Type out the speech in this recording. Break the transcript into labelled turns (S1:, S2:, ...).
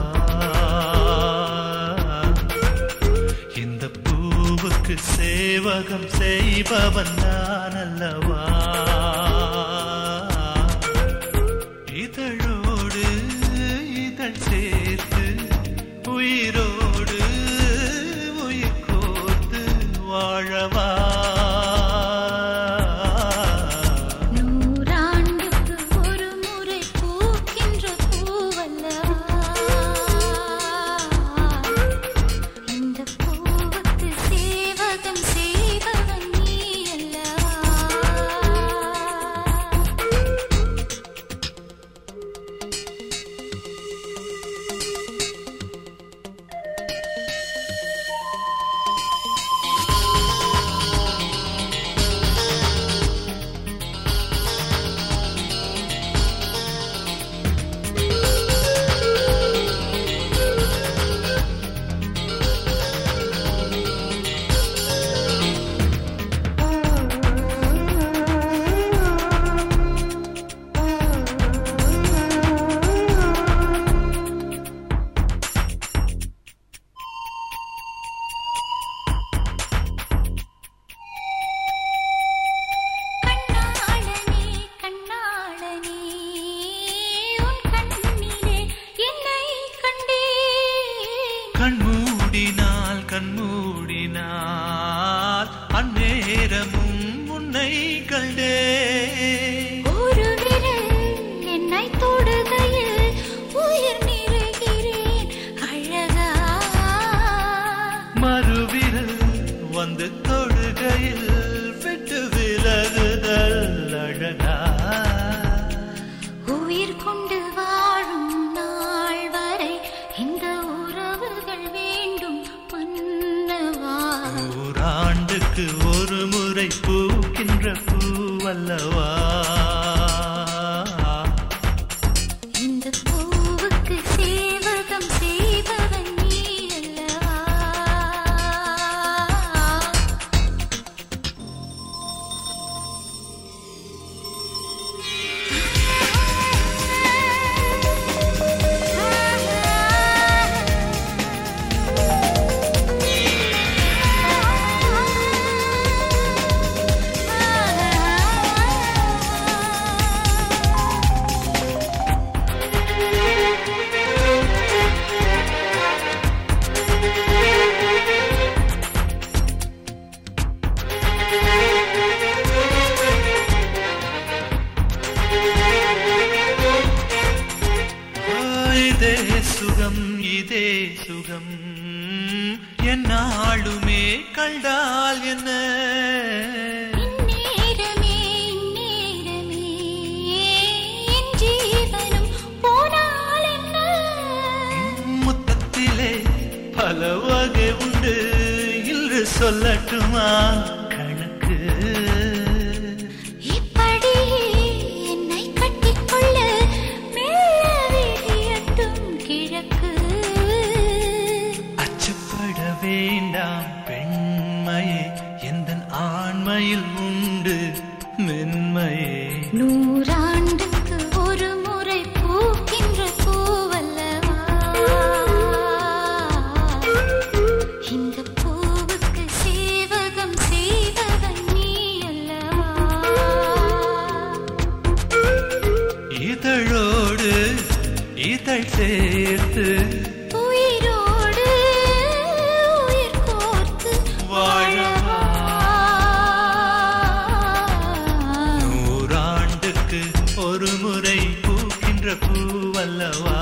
S1: இந்த பூவுக்கு சேவகம் செய்பவன் நான் அல்லவா இதழோடு இதழ் சேர்த்து உயிரோடு உயிர் கோர்த்து வாழவா
S2: நூறாண்டுக்கு ஒரு முறை பூக்கின்ற பூவல்லவா இந்த பூவுக்கு சேவகம் செய்பவன் நீ அல்லவா கண்ணாளனே கண்ணாளனே உன் கண்ணிலே என்னை கண்டேன்
S1: கண்மூடினால் கண்மூடினால் அந்நேரமும் உன்னை கண்டே
S2: ஒரு விரல் என்னை தொடுகையில் உயிர் நிறைகிறேன் அழகா
S1: மறுவிரல் வந்து தொடுகையில் விட்டு விலகுதல் அழகா
S2: உயிர் கொண்டு வாழும் நாள் வரை இந்த உறவுகள் வேண்டும் மன்னவா
S1: நூறாண்டுக்கு ஒரு முறை பூக்கின்ற பூவல்லவா
S2: இந்த பூவுக்கு சேவகம் செய்பவன் நீ அல்லவா
S1: ஆ, இதே சுகம் இதே சுகம் என்னாளுமே கண்டால் என்ன
S2: இந்நேரமே இந்நேரமே என் ஜீவனும் போனால் என்ன
S1: முத்தத்திலே பல வகை உண்டு இன்று சொல்லட்டுமா கணக்கு
S2: இப்படியே என்னை கட்டிக்கொள்ள மெல்ல விரியட்டும் கிழக்கு
S1: அச்சப்பட வேண்டாம் பெண்மையே எந்த ஆண்மையில் உண்டு மென்மையே
S2: நூறாண்டுக்கு ஒரு முறை பூக்கின்ற பூவல்லவா இந்த பூவுக்கு சேவகம் செய்பவன் நீ அல்லவா
S1: இதழோடு இதழ் சேர்த்து
S2: உயிரோடு உயிர் கோர்த்து
S1: வாழவா. நூறாண்டுக்கு ஒரு முறை பூக்கின்ற பூவல்லவா